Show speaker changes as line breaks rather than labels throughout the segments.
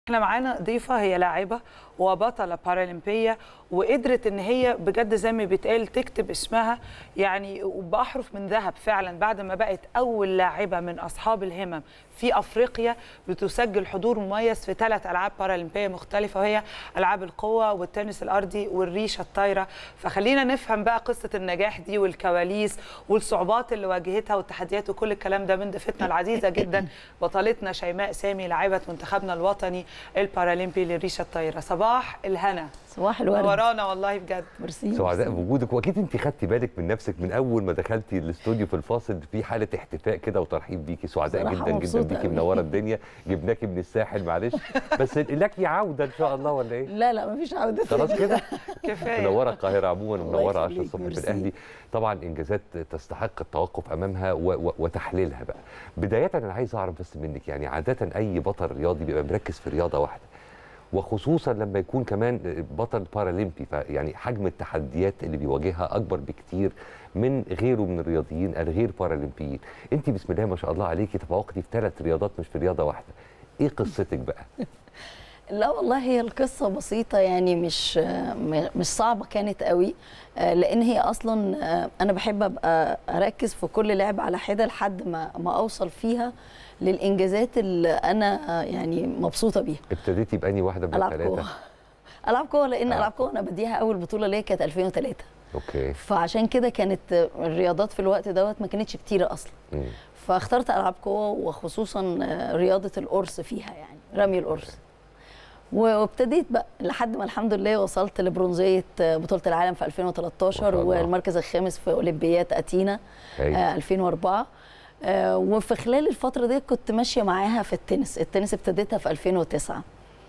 احنا معانا ضيفه هي لاعبه وبطله بارالمبيه وقدرت ان هي بجد زي ما بيتقال تكتب اسمها يعني باحرف من ذهب فعلا بعد ما بقت اول لاعبه من اصحاب الهمم في افريقيا بتسجل حضور مميز في ثلاث العاب بارالمبيه مختلفه وهي العاب القوه والتنس الارضي والريشه الطايره فخلينا نفهم بقى قصه النجاح دي والكواليس والصعوبات اللي واجهتها والتحديات وكل الكلام ده من ضيفتنا العزيزه جدا بطلتنا شيماء سامي لاعبه منتخبنا الوطني البارالمبي للريشه الطايره صباح الهنا
صباح الورد
ورانا والله بجد
ميرسي
سعداء بوجودك واكيد انت خدتي بالك من نفسك من اول ما دخلتي الاستوديو في الفاصل في حاله احتفاء كده وترحيب بيكي سعداء
صراحة
جدا جدا
مبسوطة
بيكي
أوي.
منوره الدنيا جبناكي من الساحل معلش بس لك عوده ان شاء الله ولا ايه
لا لا مفيش عوده
خلاص كده
كفايه
منوره القاهره عموما
الله
ومنوره 10
يخليك،
الصبح في
ميرسي.
الاهلي طبعا انجازات تستحق التوقف امامها و و وتحليلها بقى بدايه انا عايز اعرف بس منك يعني عاده اي بطل رياضي بيبقى مركز في رياضه واحده وخصوصا لما يكون كمان بطل بارالمبي فيعني حجم التحديات اللي بيواجهها اكبر بكتير من غيره من الرياضيين الغير بارالمبيين انت بسم الله ما شاء الله عليكي تفوقتي في ثلاث رياضات مش في رياضه واحده ايه قصتك بقى
لا والله هي القصة بسيطة يعني مش م- مش صعبة كانت قوي آه، لأن هي أصلا آه، أنا بحب أبقى أركز في كل لعبة على حدة لحد ما ما أوصل فيها للإنجازات اللي أنا آه، يعني مبسوطة بيها
ابتديتي باني واحده من
ألعب
الثلاثه
قوة ألعب قوة لأن
ألعب
ألعب قوة أنا بديها أول بطولة ليا كانت 2003
اوكي
فعشان كده كانت الرياضات في الوقت دوت ما كانتش كتيرة أصلا
مم.
فاخترت العاب قوه وخصوصا آه، رياضه القرص فيها يعني رمي القرص وابتديت بقى لحد ما الحمد لله وصلت لبرونزيه آه، بطوله العالم في 2013
ما شاء الله.
والمركز الخامس في اولمبياد اتينا
هايل.
آه، 2004 آه، وفي خلال الفتره دي كنت ماشيه معاها في التنس التنس ابتديتها في 2009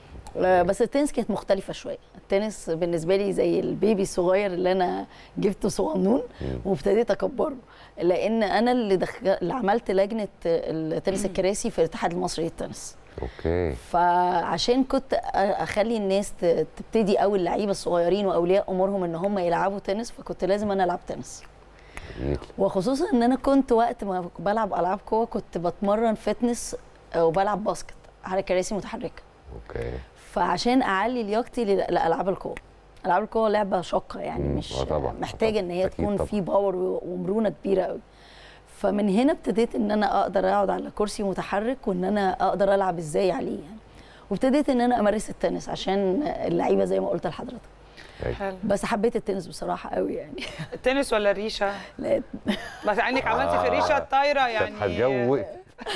آه، بس التنس كانت مختلفة شوية التنس بالنسبة لي زي البيبي الصغير اللي أنا جبته صغنون وابتديت أكبره لأن أنا اللي, دخل... اللي عملت لجنة التنس الكراسي في الاتحاد المصري للتنس
اوكي
فعشان كنت أ- اخلي الناس ت- تبتدي او اللعيبه الصغيرين واولياء امورهم ان هم يلعبوا تنس فكنت لازم انا العب تنس
جميل.
وخصوصا ان انا كنت وقت ما بلعب العاب قوه كنت بتمرن فتنس آه، وبلعب باسكت على كراسي متحركه
اوكي
فعشان اعلي لياقتي لل- لالعاب القوه العاب القوه لعبه شاقه يعني
مم،
مش
آه طبعاً،
محتاجه
طبعاً،
ان هي
أكيد
تكون
طبعاً.
في باور و- ومرونه كبيره قوي فمن هنا ابتديت ان انا اقدر اقعد على كرسي متحرك وان انا اقدر العب ازاي عليه يعني وابتديت ان انا امارس التنس عشان اللعيبه زي ما قلت لحضرتك
هايل.
حلو
بس حبيت التنس بصراحه قوي يعني
التنس ولا الريشه
لا
بس انك عملتي في الريشه الطايره يعني
كانت الجو وقف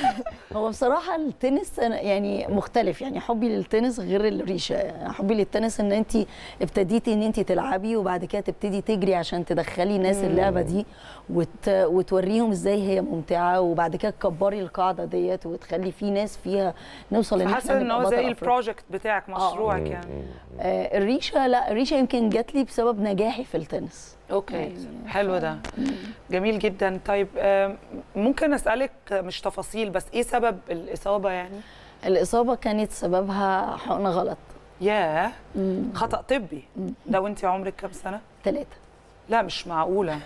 هو بصراحة التنس أنا يعني مختلف يعني حبي للتنس غير الريشة حبي للتنس ان انت ابتديتي ان انت تلعبي وبعد كده تبتدي تجري عشان تدخلي ناس اللعبة دي وت... وتوريهم ازاي هي ممتعة وبعد كده تكبري القاعدة ديت وتخلي في ناس فيها نوصل ان
حاسه ان
نبقى
هو
بطل
زي
أفريقيا.
البروجكت بتاعك مشروعك يعني
آه الريشة لا الريشة يمكن جات لي بسبب نجاحي في التنس
اوكي حلو ده جميل جدا طيب آم، ممكن اسالك مش تفاصيل بس ايه سبب الاصابه يعني
الإصابة كانت سببها حقنة غلط
ياه خطا طبي ده وانت عمرك كام سنه
ثلاثة
لا مش معقوله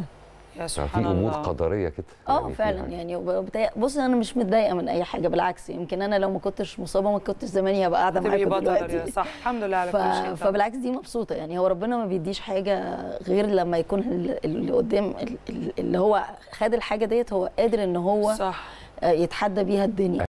يا
في
سبحان
امور
الله
قدريه كده
اه
يعني في
فعلا
حاجة.
يعني وبتا- بص انا مش متضايقه من اي حاجه بالعكس يمكن انا لو ما كنتش مصابه ما كنتش زماني هبقى قاعده
تبقي
معاكم
بطل
دلوقتي
صح الحمد لله على
ف...
كل شيء طبعاً.
فبالعكس دي مبسوطه يعني هو ربنا ما بيديش حاجه غير لما يكون ال- اللي قدام ال- اللي هو خد الحاجه ديت هو قادر ان هو
صح
آه، يتحدى بيها الدنيا